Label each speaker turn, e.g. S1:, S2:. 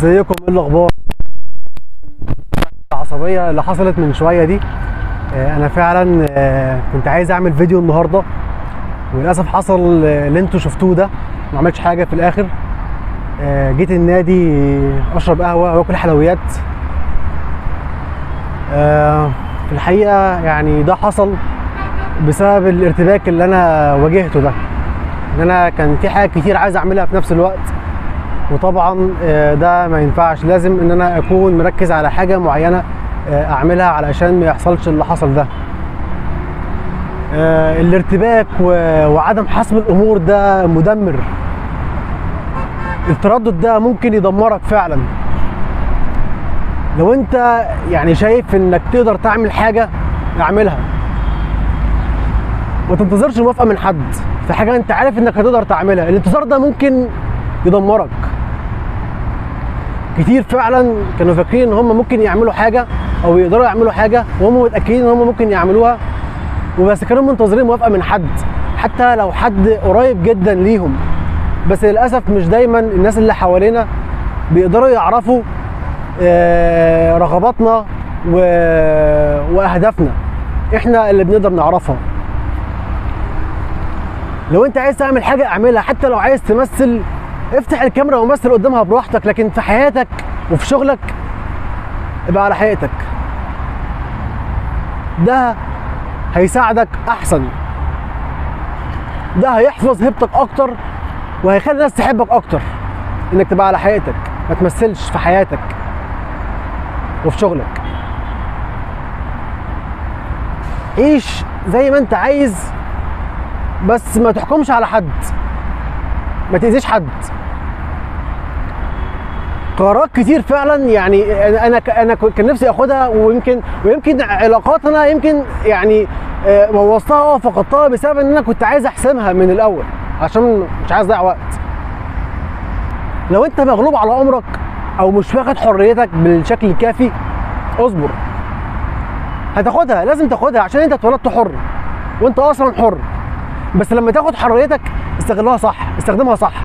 S1: ازيكم ايه الاخبار العصبيه اللي حصلت من شويه دي آه، انا فعلا آه، كنت عايز اعمل فيديو النهارده وللاسف حصل آه، اللي انتوا شفتوه ده ما عملتش حاجه في الاخر آه، جيت النادي اشرب قهوه واكل حلويات آه، في الحقيقه يعني ده حصل بسبب الارتباك اللي انا واجهته ده ان انا كان في حاجات كتير عايز اعملها في نفس الوقت وطبعا آه، ده ما ينفعش لازم ان انا اكون مركز على حاجه معينه آه، اعملها علشان ما يحصلش اللي حصل ده آه، الارتباك و- وعدم حسم الامور ده مدمر التردد ده ممكن يدمرك فعلا لو انت يعني شايف انك تقدر تعمل حاجه اعملها ما تنتظرش موافقه من حد في حاجه انت عارف انك هتقدر تعملها الانتظار ده ممكن يدمرك كتير فعلا كانوا فاكرين ان هم ممكن يعملوا حاجه او يقدروا يعملوا حاجه وهم متاكدين ان هم ممكن يعملوها وبس كانوا منتظرين موافقه من حد حتى لو حد قريب جدا ليهم بس للاسف مش دايما الناس اللي حوالينا بيقدروا يعرفوا آه، رغباتنا و- واهدافنا احنا اللي بنقدر نعرفها لو انت عايز تعمل حاجه اعملها حتى لو عايز تمثل افتح الكاميرا ومثل قدامها براحتك لكن في حياتك وفي شغلك ابقى على حقيقتك ده هيساعدك احسن ده هيحفظ هيبتك اكتر وهيخلي الناس تحبك اكتر انك تبقى على حقيقتك ما تمثلش في حياتك وفي شغلك عيش زي ما انت عايز بس ما تحكمش على حد ما تأذيش حد قرارات كتير فعلا يعني انا انا كان نفسي اخدها ويمكن ويمكن علاقاتنا يمكن يعني آه، بوظتها اه فقدتها بسبب ان انا كنت عايز احسمها من الاول عشان مش عايز اضيع وقت لو انت مغلوب على امرك او مش واخد حريتك بالشكل الكافي اصبر هتاخدها لازم تاخدها عشان انت اتولدت حر وانت اصلا حر بس لما تاخد حريتك استغلها صح استخدمها صح